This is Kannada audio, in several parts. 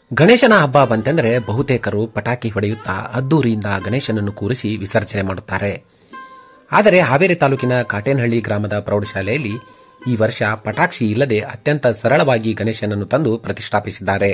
ಗಣೇಶನ ಹಬ್ಬ ಬಂತೆಂದರೆ ಬಹುತೇಕರು ಪಟಾಕಿ ಹೊಡೆಯುತ್ತಾ ಅದ್ದೂರಿಯಿಂದ ಗಣೇಶನನ್ನು ಕೂರಿಸಿ ವಿಸರ್ಜನೆ ಮಾಡುತ್ತಾರೆ ಆದರೆ ಹಾವೇರಿ ತಾಲೂಕಿನ ಕಾಟೇನಹಳ್ಳಿ ಗ್ರಾಮದ ಪ್ರೌಢಶಾಲೆಯಲ್ಲಿ ಈ ವರ್ಷ ಪಟಾಕ್ಷಿ ಇಲ್ಲದೆ ಅತ್ಯಂತ ಸರಳವಾಗಿ ಗಣೇಶನನ್ನು ತಂದು ಪ್ರತಿಷ್ಠಾಪಿಸಿದ್ದಾರೆ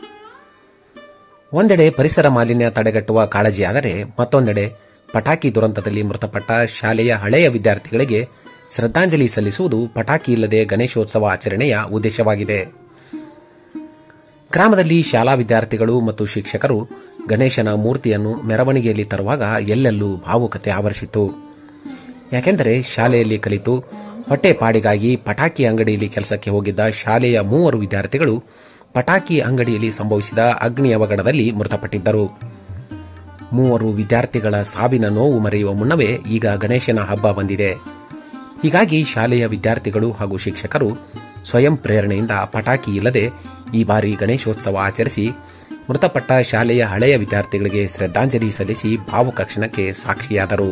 ಒಂದೆಡೆ ಪರಿಸರ ಮಾಲಿನ್ಯ ತಡೆಗಟ್ಟುವ ಕಾಳಜಿಯಾದರೆ ಮತ್ತೊಂದೆಡೆ ಪಟಾಕಿ ದುರಂತದಲ್ಲಿ ಮೃತಪಟ್ಟ ಶಾಲೆಯ ಹಳೆಯ ವಿದ್ಯಾರ್ಥಿಗಳಿಗೆ ಶ್ರದ್ಧಾಂಜಲಿ ಸಲ್ಲಿಸುವುದು ಪಟಾಕಿ ಇಲ್ಲದೆ ಗಣೇಶೋತ್ಸವ ಆಚರಣೆಯ ಉದ್ದೇಶವಾಗಿದೆ ಗ್ರಾಮದಲ್ಲಿ ಶಾಲಾ ವಿದ್ಯಾರ್ಥಿಗಳು ಮತ್ತು ಶಿಕ್ಷಕರು ಗಣೇಶನ ಮೂರ್ತಿಯನ್ನು ಮೆರವಣಿಗೆಯಲ್ಲಿ ತರುವಾಗ ಎಲ್ಲೆಲ್ಲೂ ಭಾವುಕತೆ ಆವರಿಸಿತು ಯಾಕೆಂದರೆ ಶಾಲೆಯಲ್ಲಿ ಕಲಿತು ಹೊಟ್ಟೆಪಾಡಿಗಾಗಿ ಪಟಾಕಿ ಅಂಗಡಿಯಲ್ಲಿ ಕೆಲಸಕ್ಕೆ ಹೋಗಿದ್ದ ಶಾಲೆಯ ಮೂವರು ವಿದ್ಯಾರ್ಥಿಗಳು ಪಟಾಕಿ ಅಂಗಡಿಯಲ್ಲಿ ಸಂಭವಿಸಿದ ಅಗ್ನಿ ಅವಘಡದಲ್ಲಿ ಮೃತಪಟ್ಟಿದ್ದರು ಮೂವರು ವಿದ್ಯಾರ್ಥಿಗಳ ಸಾವಿನ ನೋವು ಮರೆಯುವ ಮುನ್ನವೇ ಈಗ ಗಣೇಶನ ಹಬ್ಬ ಬಂದಿದೆ ಹೀಗಾಗಿ ಶಾಲೆಯ ವಿದ್ಯಾರ್ಥಿಗಳು ಹಾಗೂ ಶಿಕ್ಷಕರು ಸ್ವಯಂ ಪ್ರೇರಣೆಯಿಂದ ಪಟಾಕಿ ಇಲ್ಲದೆ ಈ ಬಾರಿ ಗಣೇಶೋತ್ಸವ ಆಚರಿಸಿ ಮೃತಪಟ್ಟ ಶಾಲೆಯ ಹಳೆಯ ವಿದ್ಯಾರ್ಥಿಗಳಿಗೆ ಶ್ರದ್ಧಾಂಜಲಿ ಸಲ್ಲಿಸಿ ಭಾವುಕ ಕ್ಷಣಕ್ಕೆ ಸಾಕ್ಷಿಯಾದರು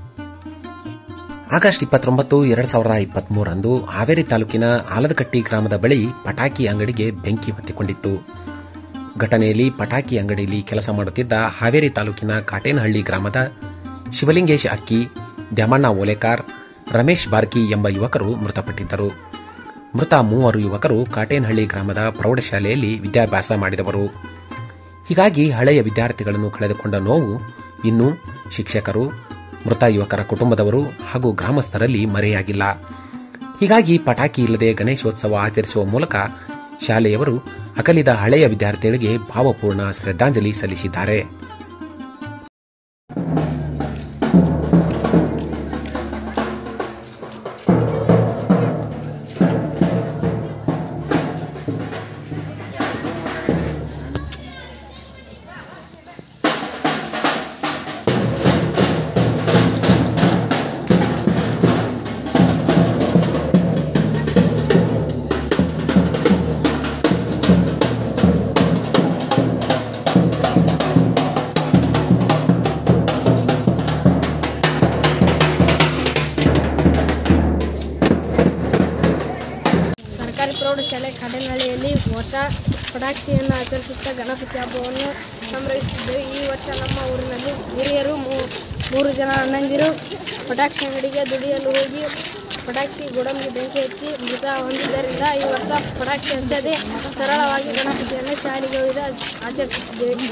ಆಗಸ್ಟ್ ಇಪ್ಪತ್ತೊಂಬತ್ತು ಎರಡ್ ಸಾವಿರದ ಇಪ್ಪತ್ಮೂರರಂದು ಹಾವೇರಿ ತಾಲೂಕಿನ ಆಲದಕಟ್ಟಿ ಗ್ರಾಮದ ಬಳಿ ಪಟಾಕಿ ಅಂಗಡಿಗೆ ಬೆಂಕಿ ಹೊತ್ತಿಕೊಂಡಿತ್ತು ಘಟನೆಯಲ್ಲಿ ಪಟಾಕಿ ಅಂಗಡಿಯಲ್ಲಿ ಕೆಲಸ ಮಾಡುತ್ತಿದ್ದ ಹಾವೇರಿ ತಾಲೂಕಿನ ಕಾಟೇನಹಳ್ಳಿ ಗ್ರಾಮದ ಶಿವಲಿಂಗೇಶ್ ಅಕ್ಕಿ ದ್ಯಾಮಣ್ಣ ಓಲೆಕಾರ್ ರಮೇಶ್ ಬಾರ್ಕಿ ಎಂಬ ಯುವಕರು ಮೃತಪಟ್ಟಿದ್ದರು ಮೃತ ಮೂವರು ಯುವಕರು ಕಾಟೇನಹಳ್ಳಿ ಗ್ರಾಮದ ಪ್ರೌಢಶಾಲೆಯಲ್ಲಿ ವಿದ್ಯಾಭ್ಯಾಸ ಮಾಡಿದವರು ಹೀಗಾಗಿ ಹಳೆಯ ವಿದ್ಯಾರ್ಥಿಗಳನ್ನು ಕಳೆದುಕೊಂಡ ನೋವು ಇನ್ನು ಶಿಕ್ಷಕರು ಮೃತ ಯುವಕರ ಕುಟುಂಬದವರು ಹಾಗೂ ಗ್ರಾಮಸ್ಥರಲ್ಲಿ ಮರೆಯಾಗಿಲ್ಲ ಹೀಗಾಗಿ ಪಟಾಕಿ ಇಲ್ಲದೆ ಗಣೇಶೋತ್ಸವ ಆಚರಿಸುವ ಮೂಲಕ ಶಾಲೆಯವರು ಅಗಲಿದ ಹಳೆಯ ವಿದ್ಯಾರ್ಥಿಗಳಿಗೆ ಭಾವಪೂರ್ಣ ಶ್ರದ್ಧಾಂಜಲಿ ಸಲ್ಲಿಸಿದ್ದಾರೆ ಸರ್ಕಾರಿ ಪ್ರೌಢಶಾಲೆ ಕಡನಹಳ್ಳಿಯಲ್ಲಿ ವರ್ಷ ಪಟಾಕ್ಷಿಯನ್ನು ಆಚರಿಸುತ್ತಾ ಗಣಪತಿ ಹಬ್ಬವನ್ನು ಸಂಭ್ರಮಿಸುತ್ತಿದ್ದೇವೆ ಈ ವರ್ಷ ನಮ್ಮ ಊರಿನಲ್ಲಿ ಹಿರಿಯರು ಮೂ- ಮೂರು ಜನ ಅಣ್ಣಂದಿರು ಪಟಾಕ್ಷಿ ಅಂಗಡಿಗೆ ದುಡಿಯಲು ಹೋಗಿ ಪಟಾಕ್ಷಿ ಗೋಡಂಬಿ ಬೆಂಕಿ ಹಚ್ಚಿ ಮೃತ ಹೊಂದಿದ್ದರಿಂದ ಈ ವರ್ಷ ಪಟಾಕ್ಷಿ ಹಚ್ಚದೆ ಸರಳವಾಗಿ ಗಣಪತಿಯನ್ನು ಶಾಲೆಗೆ ಒಯ್ದು ಆಚರಿಸುತ್ತಿದ್ದೇವೆ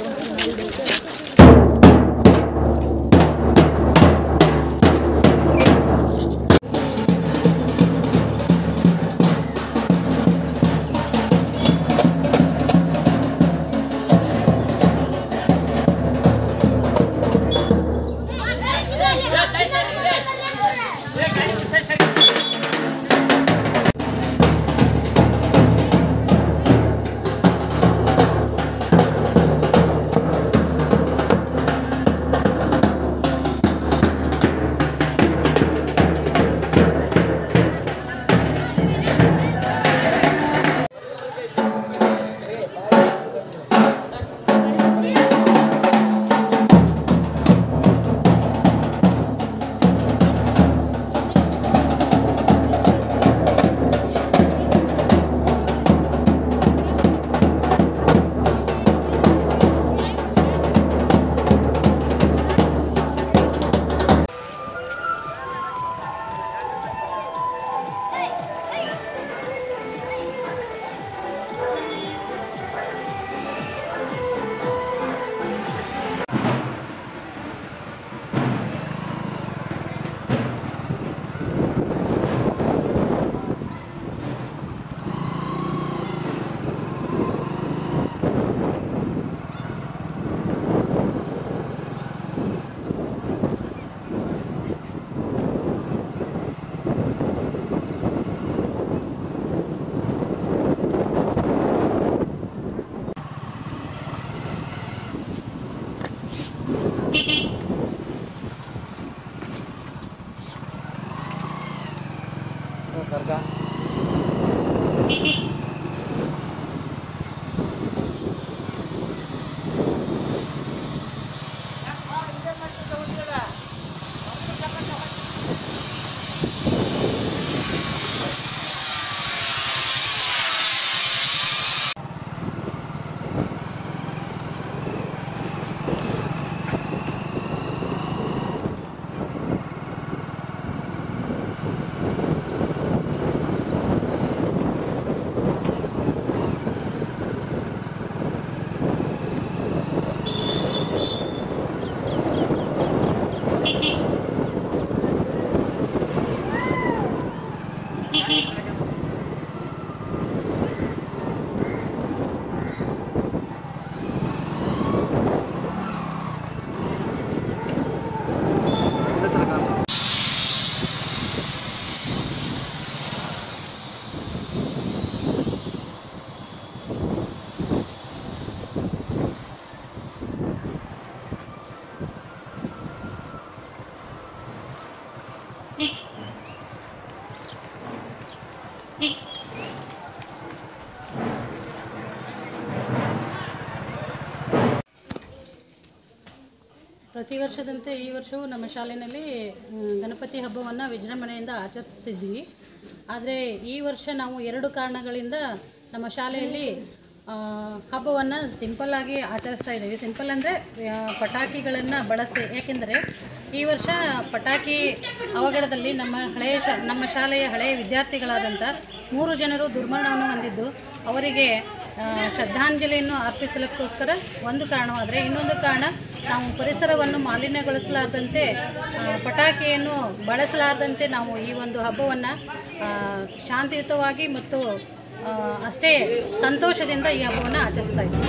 ಪ್ರತಿ ವರ್ಷದಂತೆ ಈ ವರ್ಷವೂ ನಮ್ಮ ಶಾಲೆಯಲ್ಲಿ ಮ್, ಗಣಪತಿ ಹಬ್ಬವನ್ನು ವಿಜೃಂಭಣೆಯಿಂದ ಆಚರಿಸ್ತಿದ್ವಿ ಆದರೆ ಈ ವರ್ಷ ನಾವು ಎರಡು ಕಾರಣಗಳಿಂದ ನಮ್ಮ ಶಾಲೆಯಲ್ಲಿ ಹಬ್ಬವನ್ನು ಸಿಂಪಲ್ಲಾಗಿ ಆಚರಿಸ್ತಾ ಇದ್ದೀವಿ ಸಿಂಪಲ್ ಅಂದರೆ ಪಟಾಕಿಗಳನ್ನು ಬಳಸದೆ ಯಾಕೆಂದರೆ ಈ ವರ್ಷ ಪಟಾಕಿ ಅವಘಡದಲ್ಲಿ ನಮ್ಮ ಹಳೆಯ ಶಾ ನಮ್ಮ ಶಾಲೆಯ ಹಳೆಯ ವಿದ್ಯಾರ್ಥಿಗಳಾದಂಥ ಮೂರು ಜನರು ದುರ್ಮರಣವನ್ನು ಹೊಂದಿದ್ದು ಅವರಿಗೆ ಆ, ಶ್ರದ್ಧಾಂಜಲಿಯನ್ನು ಅರ್ಪಿಸಲಿಕ್ಕೋಸ್ಕರ ಒಂದು ಕಾರಣವಾದರೆ ಇನ್ನೊಂದು ಕಾರಣ ನಾವು ಪರಿಸರವನ್ನು ಮಾಲಿನ್ಯಗೊಳಿಸಲಾರ್ದಂತೆ ಆ, ಪಟಾಕಿಯನ್ನು ಬಳಸಲಾರ್ದಂತೆ ನಾವು ಈ ಒಂದು ಹಬ್ಬವನ್ನು ಶಾಂತಿಯುತವಾಗಿ ಮತ್ತು ಆ, ಅಷ್ಟೇ ಸಂತೋಷದಿಂದ ಈ ಹಬ್ಬವನ್ನು ಆಚರಿಸ್ತಾ ಇದ್ದೀವಿ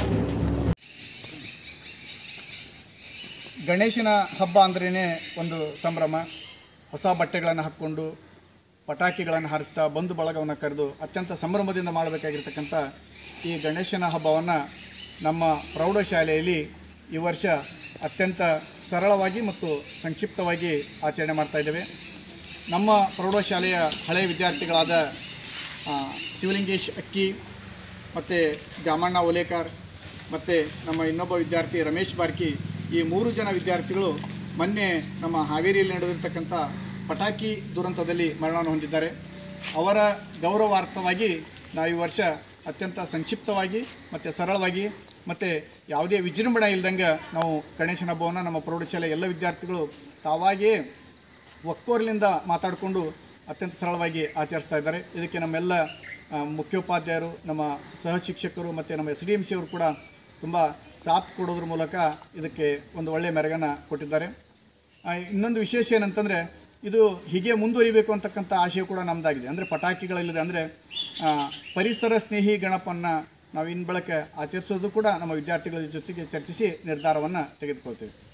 ಗಣೇಶನ ಹಬ್ಬ ಅಂದ್ರೇ ಒಂದು ಸಂಭ್ರಮ ಹೊಸ ಬಟ್ಟೆಗಳನ್ನು ಹಾಕ್ಕೊಂಡು ಪಟಾಕಿಗಳನ್ನು ಹಾರಿಸ್ತಾ ಬಂಧು ಬಳಗವನ್ನು ಕರೆದು ಅತ್ಯಂತ ಸಂಭ್ರಮದಿಂದ ಮಾಡಬೇಕಾಗಿರ್ತಕ್ಕಂಥ ಈ ಗಣೇಶನ ಹಬ್ಬವನ್ನು ನಮ್ಮ ಪ್ರೌಢಶಾಲೆಯಲ್ಲಿ ಈ ವರ್ಷ ಅತ್ಯಂತ ಸರಳವಾಗಿ ಮತ್ತು ಸಂಕ್ಷಿಪ್ತವಾಗಿ ಆಚರಣೆ ಮಾಡ್ತಾ ಇದ್ದೇವೆ ನಮ್ಮ ಪ್ರೌಢಶಾಲೆಯ ಹಳೆಯ ವಿದ್ಯಾರ್ಥಿಗಳಾದ ಆ, ಶಿವಲಿಂಗೇಶ್ ಅಕ್ಕಿ ಮತ್ತು ದ್ಯಾಮಣ್ಣ ಓಲೇಕರ್ ಮತ್ತು ನಮ್ಮ ಇನ್ನೊಬ್ಬ ವಿದ್ಯಾರ್ಥಿ ರಮೇಶ್ ಬಾರ್ಕಿ ಈ ಮೂರು ಜನ ವಿದ್ಯಾರ್ಥಿಗಳು ಮೊನ್ನೆ ನಮ್ಮ ಹಾವೇರಿಯಲ್ಲಿ ನಡೆದಿರ್ತಕ್ಕಂಥ ಪಟಾಕಿ ದುರಂತದಲ್ಲಿ ಮರಣವನ್ನು ಹೊಂದಿದ್ದಾರೆ ಅವರ ಗೌರವಾರ್ಥವಾಗಿ ನಾವು ಈ ವರ್ಷ ಅತ್ಯಂತ ಸಂಕ್ಷಿಪ್ತವಾಗಿ ಮತ್ತು ಸರಳವಾಗಿ ಮತ್ತು ಯಾವುದೇ ವಿಜೃಂಭಣೆ ಇಲ್ದಂಗೆ ನಾವು ಗಣೇಶನ ಹಬ್ಬವನ್ನು ನಮ್ಮ ಪ್ರೌಢಶಾಲೆ ಎಲ್ಲ ವಿದ್ಯಾರ್ಥಿಗಳು ತಾವಾಗಿಯೇ ಒಕ್ಕೋರ್ಲಿಂದ ಮಾತಾಡಿಕೊಂಡು ಅತ್ಯಂತ ಸರಳವಾಗಿ ಆಚರಿಸ್ತಾ ಇದ್ದಾರೆ ಇದಕ್ಕೆ ನಮ್ಮೆಲ್ಲ ಆ, ಮುಖ್ಯೋಪಾಧ್ಯಾಯರು ನಮ್ಮ ಸಹ ಶಿಕ್ಷಕರು ಮತ್ತು ನಮ್ಮ ಎಸ್ ಡಿ ಎಮ್ ಸಿ ಅವರು ಕೂಡ ತುಂಬ ಸಾಥ್ ಕೊಡೋದ್ರ ಮೂಲಕ ಇದಕ್ಕೆ ಒಂದು ಒಳ್ಳೆಯ ಮೆರಗನ್ನು ಕೊಟ್ಟಿದ್ದಾರೆ ಆ, ಇನ್ನೊಂದು ವಿಶೇಷ ಏನಂತಂದರೆ ಇದು ಹೀಗೆ ಮುಂದುವರಿಬೇಕು ಅಂತಕ್ಕಂಥ ಆಶಯ ಕೂಡ ನಮ್ಮದಾಗಿದೆ ಅಂದರೆ ಪಟಾಕಿಗಳಿಲ್ಲದೆ ಅಂದರೆ ಪರಿಸರ ಸ್ನೇಹಿ ಗಣಪನ್ನು ನಾವು ಇನ್ನು ಬಳಕೆ ಆಚರಿಸೋದು ಕೂಡ ನಮ್ಮ ವಿದ್ಯಾರ್ಥಿಗಳ ಜೊತೆಗೆ ಚರ್ಚಿಸಿ ನಿರ್ಧಾರವನ್ನು ತೆಗೆದುಕೊಳ್ತೇವೆ